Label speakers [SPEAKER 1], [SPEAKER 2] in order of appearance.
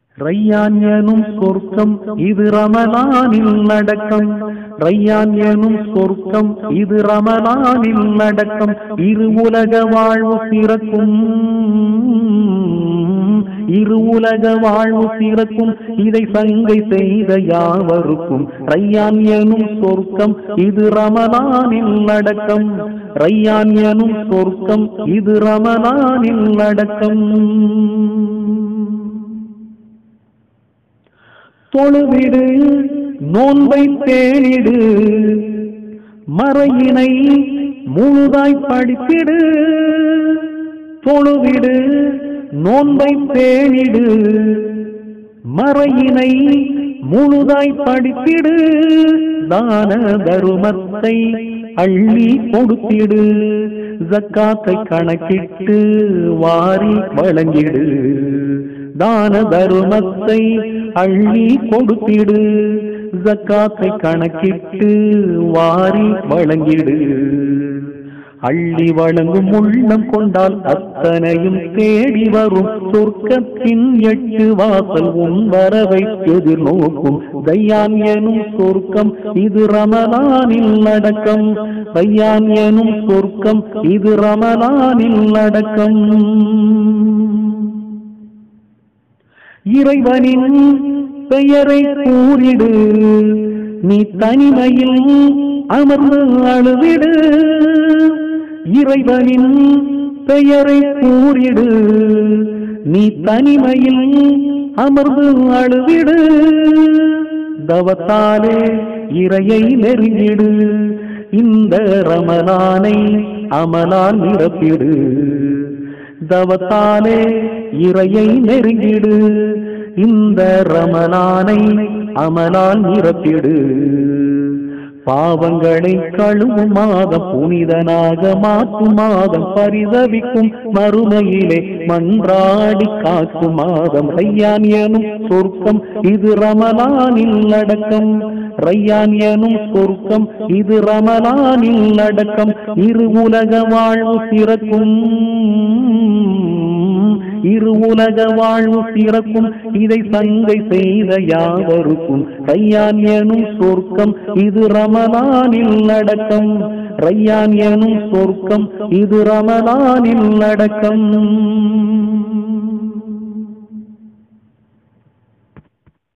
[SPEAKER 1] ரையான் எனும் சொர்க்கம் இது ரமலானில் நடக்கம் ரையான் எனும் சொர்க்கம் இது ரமலானில் நடக்கம் இரு உலக வாழ்வு சிறக்கும் இரு உலக வாழ்வு சிறக்கும் இதை சங்கை செய்த யாவருக்கும் ரையான் எனும் சொர்க்கம் இது ரமலானில் நடக்கம் ரையான் எனும் சொர்க்கம் இது ரமலானில் நடக்கம் தொழுவிடு நோன்பை தேனிடு மறையினை முழுதாய் படித்திடு தொழுவிடு நோன்பை தேனிடு மறையினை முழுதாய் படித்திடு தான தருமத்தை அள்ளி கொடுத்திடு ஜக்காத்தை கணக்கிட்டு வாரி வழங்கிடு தான தருமத்தை அள்ளி கொடுத்திடு ஜக்காத்தை கணக்கிட்டு வாரி வழங்கிடு அள்ளி வழங்கும் உள்ளம் கொண்டால் அத்தனையும் தேடி வரும் சொர்க்கத்தின் எட்டு வாசல் உன் வரவை எதிர்நோக்கும் தையான் எனும் சொர்க்கம் இது ரமலானில் நடக்கம் தையான் எனும் சொர்க்கம் இது ரமலானில் நடக்கம் இறைவனின் பெயரை கூறிடு நீ தனிமையில் அமர்ந்து அழுவிடு இறைவனின் பெயரை கூறிடு நீ தனிமையில் அமர்ந்து அழுவிடு தவத்தாலே இறையை நெருங்கிடு இந்த ரமலானை அமலால் நிரப்பிடு தவத்தாலே இறையை நெருங்கிடு இந்த ரமலானை அமலால் நிரப்பிடு பாவங்களை கழுவும் மாதம் புனிதனாக மாற்றும் மாதம் பரிதவிக்கும் மறுமையிலே மன்றாடி காக்கும் மாதம் ரையான் எனும் சொர்க்கம் இது ரமலானில் அடக்கம் ரையான் எனும் சொர்க்கம் இது ரமலானில் அடக்கம் இரு உலக வாழ்வு சிறக்கும் இரு உலக வாழ்வு சிறக்கும் இதை சங்கை செய்த யாவருக்கும் ரையான் எனும் சொர்க்கம் இது ரமலானில் அடக்கம் ரையான் எனும் சொர்க்கம் இது ரமலானில் அடக்கம்